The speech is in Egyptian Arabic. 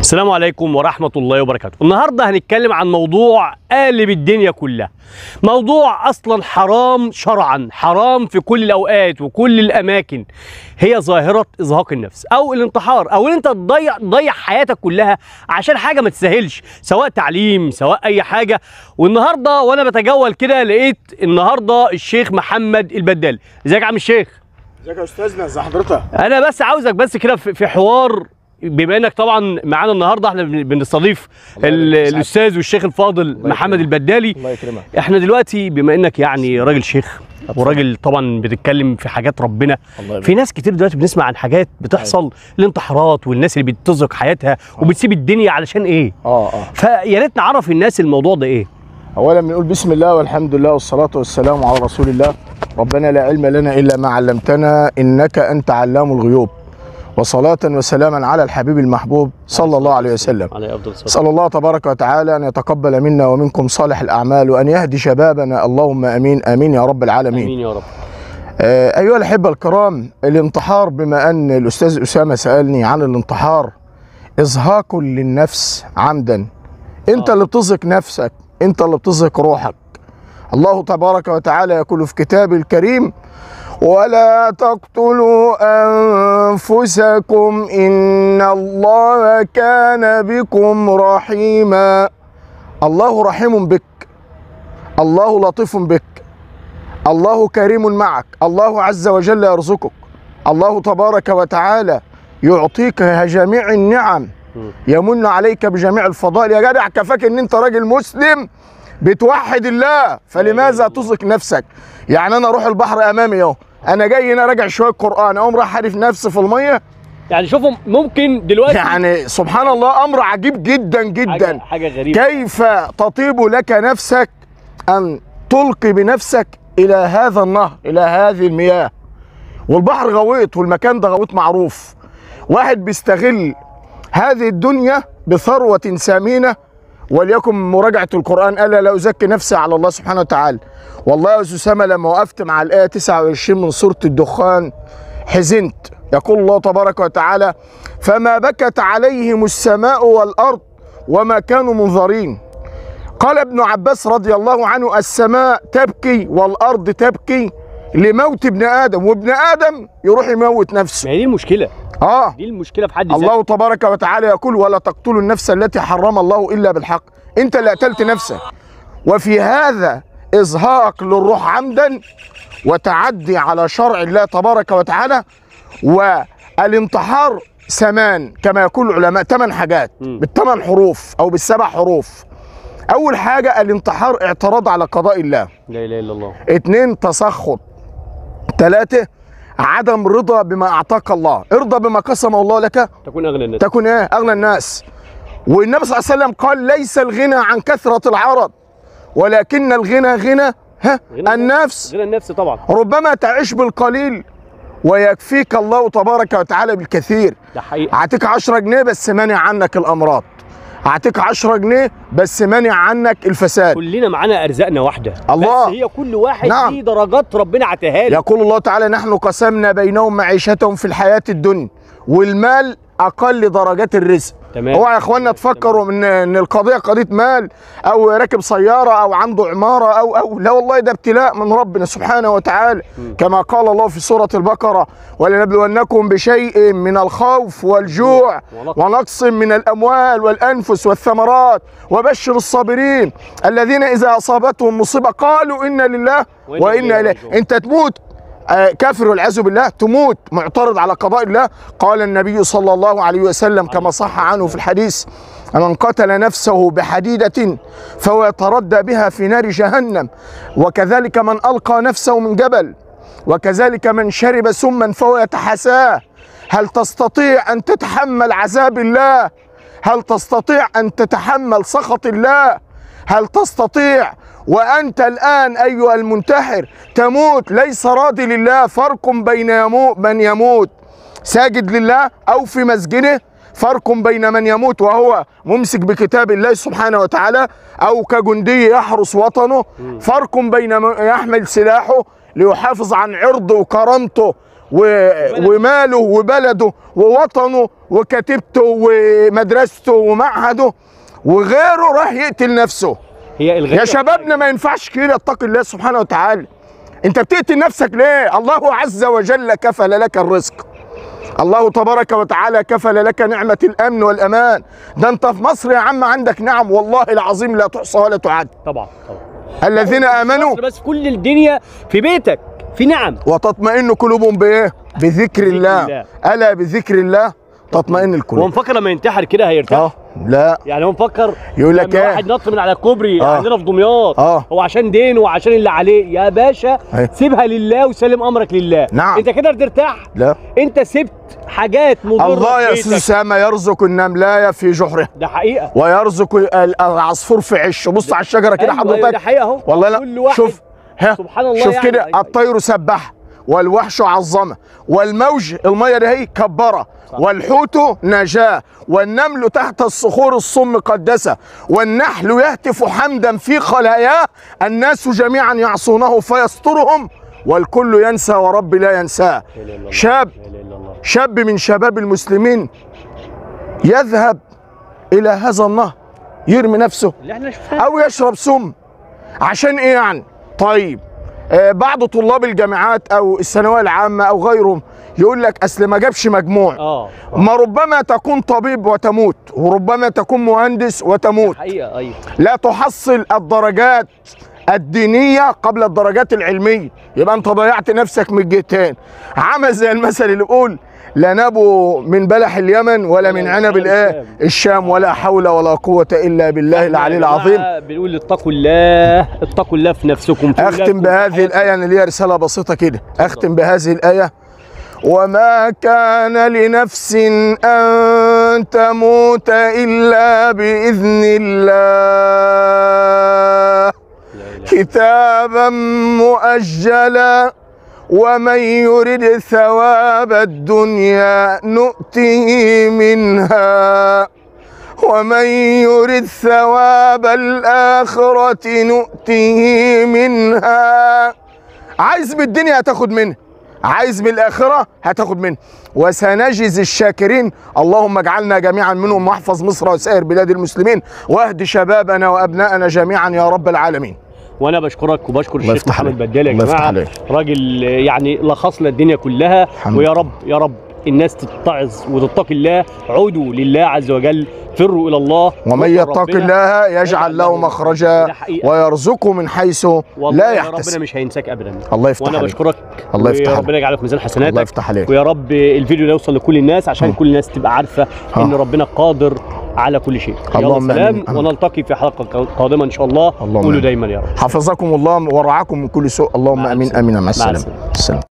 السلام عليكم ورحمة الله وبركاته النهاردة هنتكلم عن موضوع قالب الدنيا كلها موضوع أصلا حرام شرعا حرام في كل الأوقات وكل الأماكن هي ظاهرة إزهاق النفس أو الانتحار أو إن أنت تضيع تضيع حياتك كلها عشان حاجة ما تسهلش سواء تعليم سواء أي حاجة والنهاردة وأنا بتجول كده لقيت النهاردة الشيخ محمد البدال ازيك يا عم الشيخ ازيك يا استاذنا ازي حضرتك انا بس عاوزك بس كده في في حوار بما انك طبعا معانا النهارده احنا بن- بنستضيف الله ال- يبارك فيك. الاستاذ والشيخ الفاضل محمد البدالي الله يكرمك احنا دلوقتي بما انك يعني راجل شيخ وراجل طبعا بتتكلم في حاجات ربنا الله يبارك في ناس كتير دلوقتي بنسمع عن حاجات بتحصل الانتحارات والناس اللي بتزهق حياتها وبتسيب الدنيا علشان ايه اه اه فيا ريت نعرف الناس الموضوع ده ايه اولا بنقول بسم الله والحمد لله والصلاه والسلام على رسول الله ربنا لا علم لنا الا ما علمتنا انك انت علام الغيوب وصلاه وسلاما على الحبيب المحبوب صلى الله عليه وسلم عليه افضل الصلاه اسال الله تبارك وتعالى ان يتقبل منا ومنكم صالح الاعمال وان يهدي شبابنا اللهم امين امين يا رب العالمين امين يا رب آه، أيها الأحبة الكرام الانتحار بما أن الأستاذ أسامة سألني عن الانتحار إزهاق للنفس عمدا أنت آه. اللي بتزهق نفسك أنت اللي بتزهق روحك الله تبارك وتعالى يقول في كتابه الكريم ولا تقتلوا أنفسكم إن الله كان بكم رحيما الله رحيم بك الله لطيف بك الله كريم معك الله عز وجل يرزقك الله تبارك وتعالى يعطيك جميع النعم مم. يمن عليك بجميع الفضائل يا جدع كفاك ان انت راجل مسلم بتوحد الله فلماذا تزهق نفسك يعني انا اروح البحر امامي اهو انا جاي هنا راجع شويه قران اقوم رايح حارف نفسي في الميه يعني شوفوا ممكن دلوقتي يعني سبحان الله امر عجيب جدا حاجه, جدا حاجة غريبه كيف تطيب لك نفسك أن تلقي بنفسك إلى هذا النهر إلى هذه المياه والبحر غويط والمكان ده غويط معروف واحد بيستغل هذه الدنيا بثروة ثمينة وليكن مراجعة القرآن ألا لا أزكي نفسي على الله سبحانه وتعالى والله يا أستاذ أسامة لما وقفت مع الآية 29 من سورة الدخان حزنت يقول الله تبارك وتعالى فما بكت عليهم السماء والأرض وما كانوا منظرين قال ابن عباس رضي الله عنه السماء تبكي والأرض تبكي لموت ابن آدم وابن آدم يروح يموت نفسه ما هي دي المشكله آه دي المشكله في حد ذاتها الله تبارك وتعالى يقول ولا تقتلوا النفس التي حرم الله إلا بالحق أنت اللي قتلت نفسك وفي هذا إزهاق للروح عمدا وتعدي على شرع الله تبارك وتعالى والانتحار ثمان كما يقول العلماء ثمان حاجات مم. بالثمان حروف أو بالسبع حروف أول حاجة الانتحار اعتراض على قضاء الله لا اله الا الله اتنين تسخط تلاتة عدم رضا بما أعطاك الله ارضى بما قسمه الله لك تكون اغنى الناس تكون ايه اغنى الناس والنبي صلى الله عليه وسلم قال ليس الغنى عن كثرة العرض ولكن الغنى غنى ها غنى النفس غنى النفس طبعا ربما تعيش بالقليل ويكفيك الله تبارك وتعالى بالكثير ده حقيقه اعطيك 10 جنيه بس مانع عنك الامراض اعطيك 10 جنيه بس مانع عنك الفساد كلنا معانا ارزاقنا واحده الله. بس هي كل واحد نعم. ليه درجات ربنا عتاها له يقول الله تعالى نحن قسمنا بينهم معيشتهم في الحياة الدنيا والمال أقل درجات الرزق تمام. اوعى يا اخوانا تفكروا ان ان القضيه قضيه مال او راكب سياره او عنده عماره او او لا والله ده ابتلاء من ربنا سبحانه وتعالى كما قال الله في سوره البقره ولنبلونكم بشيء من الخوف والجوع ونقص. ونقص من الاموال والانفس والثمرات وبشر الصابرين الذين اذا اصابتهم مصيبه قالوا انا لله وإنا وانا إليه اليه راجعون. انت تموت آه، كافر والعياذ بالله تموت معترض على قضاء الله قال النبي صلى الله عليه وسلم كما صح عنه في الحديث من قتل نفسه بحديدة فهو يتردى بها في نار جهنم وكذلك من ألقى نفسه من جبل وكذلك من شرب سما فهو يتحساه هل تستطيع أن تتحمل عذاب الله هل تستطيع أن تتحمل سخط الله هل تستطيع وأنت الآن أيها المنتحر تموت ليس راضي لله فرق بين يموت من يموت ساجد لله أو في مسجده فرق بين من يموت وهو ممسك بكتاب الله سبحانه وتعالى أو كجندي يحرس وطنه فرق بين من يحمل سلاحه ليحافظ عن عرضه وكرامته و... وماله وبلده ووطنه وكتيبته ومدرسته ومعهده وغيره راح يقتل نفسه هي الغريبة يا شبابنا ما ينفعش كده اتق الله سبحانه وتعالى انت بتقتل نفسك ليه الله عز وجل كفل لك الرزق الله تبارك وتعالى كفل لك نعمة الأمن والأمان ده أنت في مصر يا عم عندك نعم والله العظيم لا تحصى ولا تعد طبعا طبعا الذين آمنوا مصر بس كل الدنيا في بيتك في نعم وتطمئن قلوبهم بإيه؟ بذكر الله الله. ألا بذكر الله تطمئن هو القلوب مفكر لما ينتحر كده هيرتاح اه لا يعني هو مفكر يقول لك لما ايه؟ واحد نط من على كوبري آه. عندنا في دمياط آه. هو عشان دينه وعشان اللي عليه يا باشا أيوة. سيبها لله وسلم امرك لله نعم. انت كده ترتاح لا انت سبت حاجات مضره الله يا في أستاذ بيتك. أسامة يرزق النملاية في جحرها ده حقيقه ويرزق ال- العصفور في عشه بص على الشجرة كده أيوة، أيوة، ده حضرتك حقيقه اهو والله كل لا واحد شوف ها سبحان الله شوف يعني. كده أيوة. الطير سبح والوحش عظمه والموج الميه دي هي كبره صح. والحوت نجاه والنمل تحت الصخور الصم قدسه والنحل يهتف حمدا في خلاياه الناس جميعا يعصونه فيسترهم والكل ينسى ورب لا ينساه لا إله إلا الله. شاب لا اله الا الله شاب من شباب المسلمين يذهب الى هذا النهر يرمي نفسه اللي احنا شفناه او يشرب سم عشان ايه يعني طيب آه بعض طلاب الجامعات او الثانويه العامه او غيرهم يقول لك اصل ما جابش مجموع اه ما ربما تكون طبيب وتموت وربما تكون مهندس وتموت حقيقه ايوه لا تحصل الدرجات الدينيه قبل الدرجات العلميه يبقى انت ضيعت نفسك من الجهتين عمل زي المثل اللي بيقول لا نبو من بلح اليمن ولا من عنب الايه الشام ولا حول ولا قوه الا بالله العلي العظيم بنقول اتقوا الله اتقوا الله في نفسكم في اختم ولادكم، في بهذه حياتكم. الايه أنا ليها رساله بسيطه كده اختم بهذه الايه وما كان لنفس ان تموت الا باذن الله كتابا مؤجلا ومن يرد ثواب الدنيا نؤته منها ومن يرد ثواب الآخرة نؤته منها عايز بالدنيا هتاخد منها عايز بالآخرة هتاخد منها وسنجزي الشاكرين اللهم اجعلنا جميعا منهم واحفظ مصر وسائر بلاد المسلمين واهد شبابنا وأبناءنا جميعا يا رب العالمين وانا بشكرك وبشكر الله الشيخ يفتح محمد عليك. بدال يا الله يفتح جماعه عليك. راجل يعني لخص لنا الدنيا كلها الحمد ويا رب يا رب الناس تتعظ وتتقي الله عودوا لله عز وجل فروا الى الله ومن روحوا يتق ربنا. الله يجعل له مخرجا ده حقيقة. ويرزقه من حيث والله لا يا ربنا يحتسب مش هينساك ابدا الله يفتح وانا عليك بشكرك الله يفتح عليك. وربنا يجعله في ميزان حسناتك الله يفتح عليك ويا رب الفيديو ده يوصل لكل الناس عشان كل الناس تبقى عارفه ها. ان ربنا قادر على كل شيء اللهم يلا سلام آمين. آمين. ونلتقي في حلقه قادمه ان شاء الله اللهم قولوا آمين. دايما يا رب حفظكم الله ورعاكم من كل سوء اللهم مع امين السلامة. امين مع مع السلامه السلامة. السلام